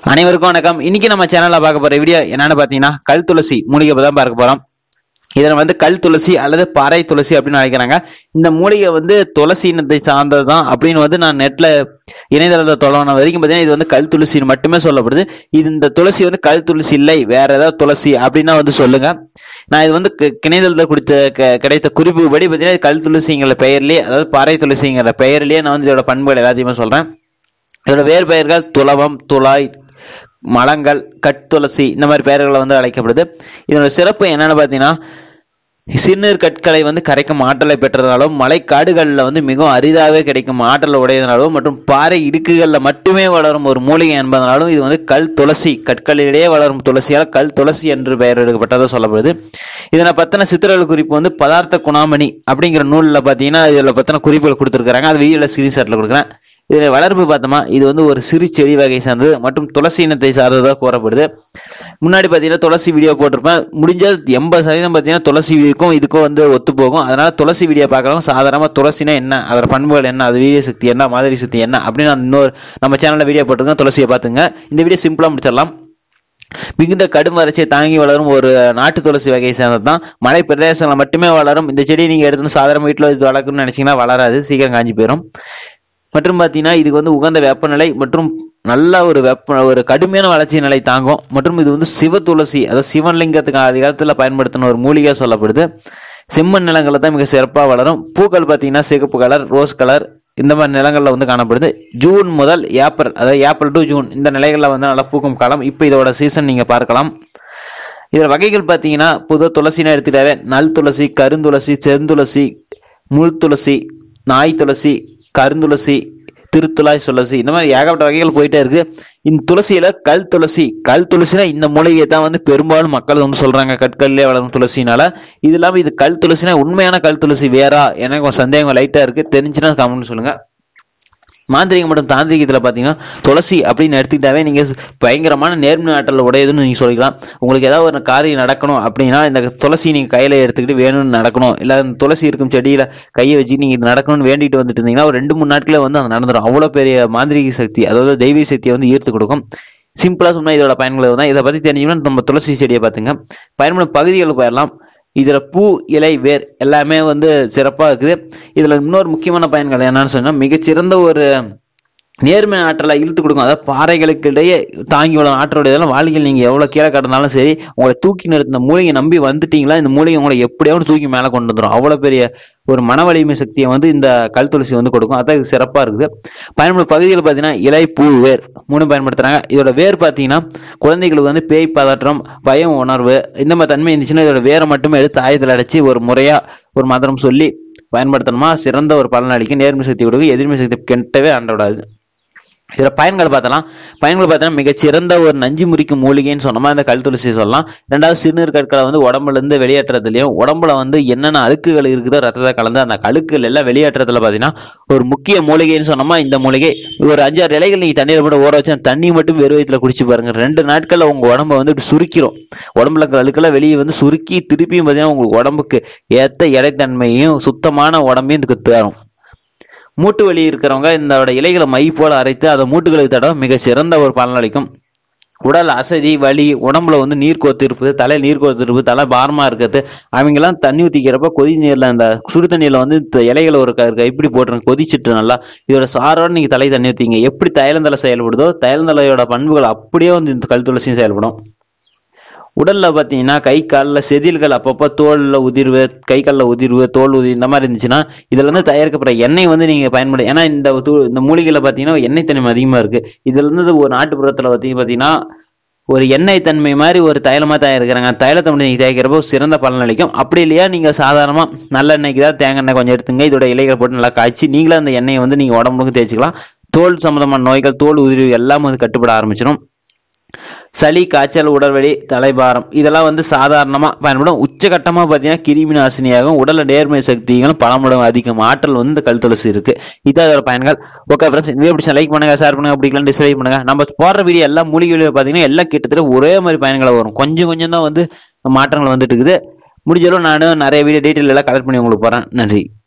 அனைவருக்கும் வணக்கம் இன்னைக்கு நம்ம சேனல்ல பார்க்க போற வீடியோ என்னன்னு பாத்தீங்கன்னா கல் துளசி மூலிகை தான் பார்க்க போறோம் இதில் வந்து கல் துளசி அல்லது பாறை துளசி அப்படின்னு அழைக்கிறாங்க இந்த மூலிகை வந்து துளசி இனத்தை சார்ந்தது தான் அப்படின்னு வந்து நான் நெட்ல இணையதளத்தை தொலைவன வரைக்கும் பார்த்தீங்கன்னா இது வந்து கல் துளசின்னு மட்டுமே சொல்லப்படுது இது இந்த துளசி வந்து கல் துளசி இல்லை வேற ஏதாவது துளசி அப்படின்னா வந்து சொல்லுங்க நான் இது வந்து கி- இணையதளத்தில் கொடுத்த க- கிடைத்த குறிப்பு படி பார்த்தீங்கன்னா இது கல் துளசிங்கிற பெயர்லயே அதாவது பாறை துளசிங்கிற பெயர்லயே நான் வந்து இதோட பண்புகள் எல்லாத்தையுமே சொல்றேன் இதோட வேறு பெயர்கள் துளவம் துளாய் மலங்கள் கட்டுளசி இந்த மாதிரி பெயர்களை வந்து அழைக்கப்படுது இதோட சிறப்பு என்னன்னு பார்த்தீங்கன்னா சிறுநீர் கற்களை வந்து கரைக்கும் ஆற்றலை பெற்றதாலும் மலைக்காடுகளில் வந்து மிகவும் அரிதாகவே கிடைக்கும் ஆற்றல் உடையதனாலும் மற்றும் பாறை இடுக்குகளில் மட்டுமே வளரும் ஒரு மூலிகை என்பதனாலும் இது வந்து கல் துளசி கற்களிலேயே வளரும் துளசியால் கல் துளசி என்று பெயர் எடுக்கப்பட்டதாக சொல்லப்படுது இதனை பத்தின சித்திரல் குறிப்பு வந்து பதார்த்த குணாமணி அப்படிங்கிற நூலில் பார்த்தீங்கன்னா இதில் பத்தின குறிப்புகள் கொடுத்துருக்காங்க அது வீடியோவில் ஸ்கிரீன்ஷாட்டில் கொடுக்குறேன் இதில் வளர்ப்பு பார்த்தோமா இது வந்து ஒரு சிறு செடி வகை சார்ந்தது மற்றும் துளசி இனத்தை சார்ந்ததாக கூறப்படுது முன்னாடி பார்த்தீங்கன்னா துளசி வீடியோ போட்டிருப்பேன் முடிஞ்ச எண்பது சதவீதம் பார்த்தீங்கன்னா துளசி வீடியோக்கும் இதுக்கும் வந்து ஒத்து போகும் அதனால துளசி வீடியோ பார்க்கலாம் சாதாரணமாக துளசினா என்ன அதோட பண்புகள் என்ன அது வீரிய சக்தி என்ன மாதிரி சக்தி என்ன அப்படின்னு நான் இன்னொரு நம்ம சேனலில் வீடியோ போட்டிருக்கேன் துளசியை பார்த்துங்க இந்த வீடியோ சிம்பிளாக முடிச்சிடலாம் மிகுந்த கடும் வறட்சியை தாங்கி வளரும் ஒரு நாட்டு துளசி வகையை சேர்ந்தது தான் மலை பிரதேசங்களில் மட்டுமே வளரும் இந்த செடி நீங்க எடுத்து சாதாரண வீட்டில் இது வளர்க்கணும்னு நினைச்சீங்கன்னா வளராது சீக்கிரம் காஞ்சி போயிடும் மற்றும் பார்த்தீங்கன்னா இதுக்கு வந்து உகந்த வெப்பநிலை மற்றும் நல்ல ஒரு வெப்ப ஒரு கடுமையான வளர்ச்சி நிலை தாங்கும் மற்றும் இது வந்து சிவ துளசி அதாவது சிவன்லிங்கத்துக்கு ஆதி காலத்தில் பயன்படுத்தின ஒரு மூலிகை சொல்லப்படுது செம்மண் நிலங்களில் தான் மிக சிறப்பாக வளரும் பூக்கள் பார்த்தீங்கன்னா சிகப்பு கலர் ரோஸ் கலர் இந்த மாதிரி நிலங்களில் வந்து காணப்படுது ஜூன் முதல் ஏப்ரல் அதாவது ஏப்ரல் டு ஜூன் இந்த நிலைகளில் வந்து நல்லா பூக்கும் காலம் இப்போ இதோட சீசன் நீங்க பார்க்கலாம் இதில் வகைகள் பார்த்தீங்கன்னா புது துளசின்னு எடுத்துட்டாவே நல் துளசி கருந்துளசி செந்துளசி முள் துளசி நாய் துளசி கருந்துளசி திருத்துளாய் துளசி இந்த மாதிரி ஏகப்பட்ட வகைகள் போயிட்டே இருக்கு இந்த துளசியில கல் துளசி கல் துளசினா இந்த மூலிகையை தான் வந்து பெரும்பாலும் மக்கள் வந்து சொல்றாங்க கற்கல்லே வளரும் துளசினால இது இல்லாம இது கல் துளசினா உண்மையான கல் துளசி வேறா எனக்கு கொஞ்சம் சந்தேகம் லைட்டா இருக்கு தெரிஞ்சுன்னா கமெண்ட் சொல்லுங்க மாந்திரிகம் மற்றும் தாந்திரிகத்தில் பார்த்தீங்கன்னா துளசி அப்படின்னு எடுத்துக்கிட்டாவே நீங்கள் பயங்கரமான நேர்மை ஆற்றல் உடையதுன்னு நீங்கள் சொல்லிக்கலாம் உங்களுக்கு ஏதாவது ஒரு காரியம் நடக்கணும் அப்படின்னா இந்த துளசி நீங்கள் கையில் எடுத்துக்கிட்டு வேணும்னு நடக்கணும் இல்லை அந்த துளசி இருக்கும் செடியில் கையை வச்சு நீங்கள் இது நடக்கணும்னு வேண்டிட்டு வந்துட்டு இருந்தீங்கன்னா ஒரு ரெண்டு மூணு நாட்களே வந்து அது நடந்துடும் அவ்வளோ பெரிய மாந்திரிக சக்தி அதாவது தெய்வீக சக்தியை வந்து ஈர்த்து கொடுக்கும் சிம்பிளாக சொன்னால் இதோட பயன்கள் தான் இதை பற்றி தெரிஞ்சுக்கணும் நம்ம துளசி செடியை பார்த்துங்க பயன்படும் பகுதிகளுக்கு போயிடலாம் இதுல பூ இலை வேர் எல்லாமே வந்து சிறப்பா இருக்குது இதுல இன்னொரு முக்கியமான பயன்கள் என்னன்னு சொன்னா மிகச்சிறந்த ஒரு நேர்மை ஆற்றலை இழுத்து கொடுக்கும் அதாவது பாறைகளுக்கு இடையே தாங்கி வளரும் ஆற்றலுடையதெல்லாம் வாழ்க்கையில் நீங்க எவ்வளவு கீழே கடந்தாலும் சரி உங்களை தூக்கி நிறுத்த இந்த மூலிகை நம்பி வந்துட்டீங்களா இந்த மூலிகை உங்களை எப்படியாவது தூக்கி மேலே கொண்டு வந்துடும் அவ்வளவு பெரிய ஒரு மன வலிமை சக்தியை வந்து இந்த கல் துளசி வந்து கொடுக்கும் அதான் இது சிறப்பா இருக்குது பயன்படும் பகுதிகள் பார்த்தீங்கன்னா இலை பூ வேர் மூணு பயன்படுத்துறாங்க இதோட வேர் பார்த்தீங்கன்னா குழந்தைகளுக்கு வந்து பேய் பதற்றம் பயம் உணர்வு இந்த மாதிரி தன்மை இருந்துச்சுன்னா இதோட வேரை மட்டுமே எடுத்து ஆயத்தில் அடைச்சி ஒரு முறையா ஒரு மந்திரம் சொல்லி பயன்படுத்தணுமா சிறந்த ஒரு பலன் அளிக்கும் நேர்மை சக்தி கொடுக்கும் எதிர்மை சக்தி கெட்டவே ஆண்ட விடாது இதில் பயன்கள் பார்த்தலாம் பயன்கள் பார்த்தோன்னா மிகச்சிறந்த ஒரு நஞ்சு முறிக்கும் மூலிகைன்னு சொன்னோமா இந்த கல் துளசி சொல்லலாம் ரெண்டாவது சிறுநீர் கற்களை வந்து உடம்புல இருந்து வெளியேற்றதுலையும் உடம்புல வந்து என்னென்ன அழுக்குகள் இருக்குதோ ரத்தத்தை கலந்து அந்த அழுக்குகள் எல்லாம் வெளியேற்றத்துல பார்த்தீங்கன்னா ஒரு முக்கிய மூலிகைன்னு சொன்னோமா இந்த மூலிகை ஒரு அஞ்சாறு இலைகள் நீங்க தண்ணீர் போட்டு ஊற வச்சு அந்த தண்ணி மட்டும் வெறும் வயிற்றுல குடிச்சு பாருங்க ரெண்டு நாட்கள்ல உங்க உடம்ப வந்து இப்படி சுருக்கிரும் உடம்புல இருக்க அழுக்கெல்லாம் வெளியே வந்து சுருக்கி திருப்பியும் பார்த்தீங்கன்னா உங்களுக்கு உடம்புக்கு ஏத்த இடைத்தன்மையும் சுத்தமான உடம்பையும் இதுக்கு தரும் மூட்டு வலி இருக்கிறவங்க இந்த இலைகளை மை போல அரைத்து அதை மூட்டுகளுக்கு தடவை மிக சிறந்த ஒரு பலனளிக்கும் உடல் அசதி வலி உடம்புல வந்து நீர் கோத்து இருப்பது தலை நீர் கோத்து இருப்பது தலை பாரமா இருக்கிறது அவங்கெல்லாம் தண்ணி ஊத்திக்கிறப்ப கொதி நீர்ல அந்த சுடு தண்ணியில வந்து இந்த இலைகளை ஒரு க- கைப்பிடி போட்டுருங்க கொதிச்சிட்டு நல்லா இதோட சாரோட நீங்க தலை தண்ணி ஊத்திங்க எப்படி தைலந்தலை செயல்படுதோ தைலந்தலையோட பண்புகள் அப்படியே வந்து இந்த கல் துளசியும் செயல்படும் உடல்ல பாத்தீங்கன்னா கை காலில் செதில்கள் அப்பப்போ தோல்ல உதிர்வு கை காலில் உதிர்வு தோல் உதிர் இந்த மாதிரி இருந்துச்சுன்னா இதுல இருந்து தயாரிக்கப்படுற எண்ணெய் வந்து நீங்க பயன்படு ஏன்னா இந்த தூ- இந்த மூலிகையில பாத்தீங்கன்னா எண்ணெய் தன்மை அதிகமா இருக்கு இதுல இருந்து ஒரு நாட்டுப்புறத்துல பாத்தீங்க பாத்தீங்கன்னா ஒரு எண்ணெய் தன்மை மாதிரி ஒரு தைலமா தயாரிக்கிறாங்க தைலத்தை மட்டும் நீங்க தயாரிக்கிறப்போ சிறந்த பலன் அளிக்கும் அப்படி இல்லையா நீங்க சாதாரணமா நல்ல எண்ணெய்க்கு தான் தேங்காய் எண்ணெய் கொஞ்சம் எடுத்துங்க இதோட இலைகள் போட்டு நல்லா காய்ச்சி நீங்களும் அந்த எண்ணெயை வந்து நீங்க உடம்புக்கு தேய்ச்சிக்கலாம் தோல் சம்பந்தமான நோய்கள் தோல் உதிர்வு எல்லாம் வந்து கட்டுப்பட ஆரம்பிச்சிடும் சளி காய்ச்சல் உடல்வலி தலைபாரம் இதெல்லாம் வந்து சாதாரணமா பயன்படும் உச்சகட்டமா பார்த்தீங்கன்னா கிருமி நாசினியாகவும் உடல்ல நேர்மை சக்திகளும் பலமுடன் அதிகம் ஆற்றல் வந்து இந்த கல் துளசி இருக்கு இதான் அதோட பயன்கள் ஓகே ஃப்ரெண்ட்ஸ் இந்த வீடியோ லைக் பண்ணுங்க ஷேர் பண்ணுங்க பிடிக்கலாம் டிஸ்லைக் பண்ணுங்க நம்ம போடுற வீடியோ எல்லா மூலிகைகளும் பார்த்தீங்கன்னா எல்லாம் கிட்டத்தட்ட ஒரே மாதிரி பயன்களை வரும் கொஞ்சம் கொஞ்சம் தான் வந்து மாற்றங்கள் வந்துட்டு இருக்குது முடிஞ்சளவு நான் நிறைய வீடியோ டீட்டெயில் எல்லாம் கலெக்ட் பண்ணி உங்களுக்கு போறேன் நன்றி